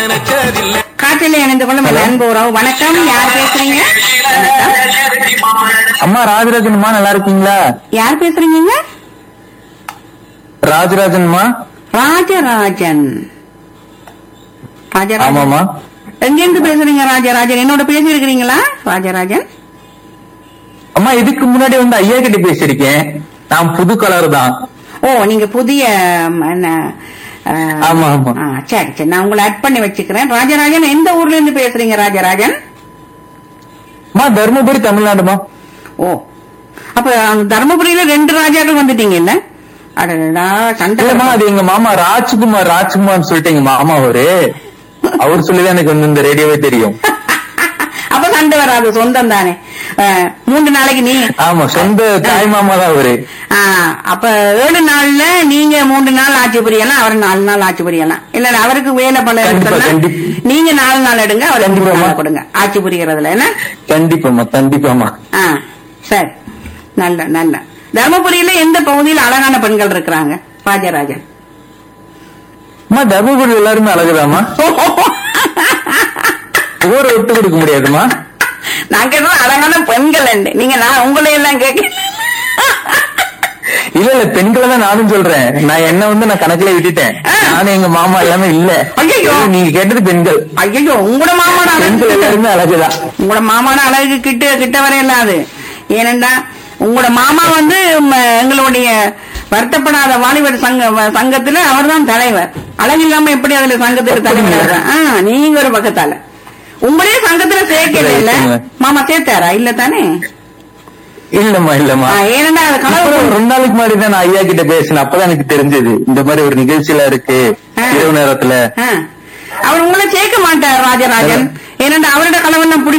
காற்றில் இணைந்து கொள்ளும் என் அன்பு உறவு வணக்கம் யார் பேசுறீங்க வணக்கம். அம்மா ராஜராஜன்மா நல்லா இருக்கீங்களா யார் பேசுறீங்க ராஜராஜன்மா ராஜராஜன் ராஜராஜன் ஆமாமா எங்கிருந்து பேசுறீங்க ராஜராஜன் என்னோட பேசி இருக்கிறீங்களா ராஜராஜன் அம்மா இதுக்கு முன்னாடி வந்து ஐயா கிட்ட பேசியிருக்கேன் நான் புது கலர் தான் ஓ நீங்க புதிய ம், என்ன அஹ், ஆமா, ஆமா. ஆ, சரி சரி நான் உங்களை அட் பண்ணி வச்சுக்கிறேன் ராஜராஜன் எந்த ஊர்ல இருந்து பேசுறீங்க ராஜராஜன் அம்மா தர்மபுரி தமிழ்நாடுமா ஓ அப்ப அந்த தர்மபுரியில ரெண்டு ராஜாக்கள் வந்துட்டீங்க இல்ல அடடா சண்டை இல்லம்மா அது எங்க மாமா ராஜ்குமார் ராஜ்குமார்னு சொல்லிட்டு எங்க மாமா அவரு அவர் சொல்லிதான் எனக்கு வந்து இந்த ரேடியோவே தெரியும் அப்ப சண்டை வராது சொந்தம் தானே அஹ், மூன்று நாளைக்கு நீ ஆமா சொந்த தாய் மாமா தான் அவரு ஆ, அப்ப ஏழு நாள்ல நீங்க மூன்று நாள் ஆட்சி புரியலாம் அவர் நாலு நாள் ஆட்சி புரியலாம் இல்ல அவருக்கு வேலை பல கண்டிப்பா, இருக்குன்னா கண்டிப்பா. நீங்க நாலு நாள் எடுங்க அவர் மூணு கண்டிப்பாம்மா. நாள் கொடுங்க ஆட்சி புரியறதுல என்ன கண்டிப்பாம்மா கண்டிப்பாம்மா ஆ சரி நல்ல நல்ல தர்மபுரியில எந்த பகுதியில் அழகான பெண்கள் இருக்கிறாங்க ராஜராஜன் அம்மா தர்மபுரி எல்லாருமே அழகுதாம்மா ஊரை விட்டு கொடுக்க முடியாதுமா நான் கேட்டது அழகான பெண்கள் உண்டு. நீங்க நான் உங்களை எல்லாம் கேட்க இல்ல இல்ல பெண்களை தான் நானும் சொல்றேன் நான் என்ன வந்து நான் கணக்குல விட்டுட்டேன் ஆ. நானும் எங்க மாமா எல்லாமே இல்ல ஐயையோ. நீங்க கேட்டது பெண்கள் ஐயோ உங்களோட மாமான பெண்கள் அழகு எல்லாருமே அழகுதான் உங்களோட மாமான அழகு கிட்ட கிட்ட வரையலாம் அது ஏனென்றா உங்களோட மாமா வந்து ம, எங்களுடைய வருத்தப்படாத வாலிபர் சங்க வ- சங்கத்துல அவர்தான் தலைவர் அழகு இல்லாம எப்படி அதுல சங்கத்துக்கு தலைவர் ஆகுறது? ஆ, நீங்க ஒரு பக்கத்தால உங்களே சங்கத்துல சேர்க்கல இல்ல ரைட்டுங்க. மாமா சேர்த்தாரா இல்ல தானே இல்லம்மா இல்லம்மா ஆ, ஏனென்றா அது அப்புறம் கலவு ஒரு ரெண்டு நாளைக்கு முன்னாடி தான் நான் ஐயா கிட்ட பேசினேன் அப்பதான் எனக்கு தெரிஞ்சது இந்த மாதிரி ஒரு நிகழ்ச்சியில இருக்கு ஆ. இரவு நேரத்துல ஆ. அவர் உங்களை சேர்க்க மாட்டார் ராஜராஜன் ஏனென்றா அவரோட கலவெல்லாம்